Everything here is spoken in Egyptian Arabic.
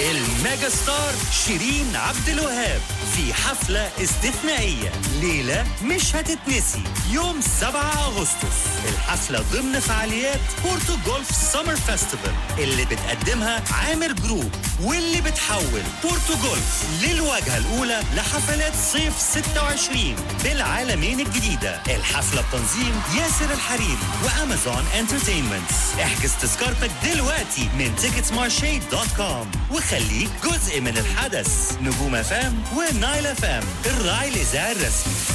الميجا ستار شيرين عبد الوهاب في حفلة استثنائية ليلة مش هتتنسي يوم 7 أغسطس الحفلة ضمن فعاليات بورتو جولف سمر فيستيفال اللي بتقدمها عامر جروب واللي بتحول بورتو جولف للواجهة الأولى لحفلات صيف 26 بالعالمين الجديدة الحفلة بتنظيم ياسر الحريري وأمازون انترتينمنت احجز تذكرتك دلوقتي من مارشي دوت كوم وخليك جزء من الحدث نجوم فام ونايل فام الراعي الإذاعي الرسمي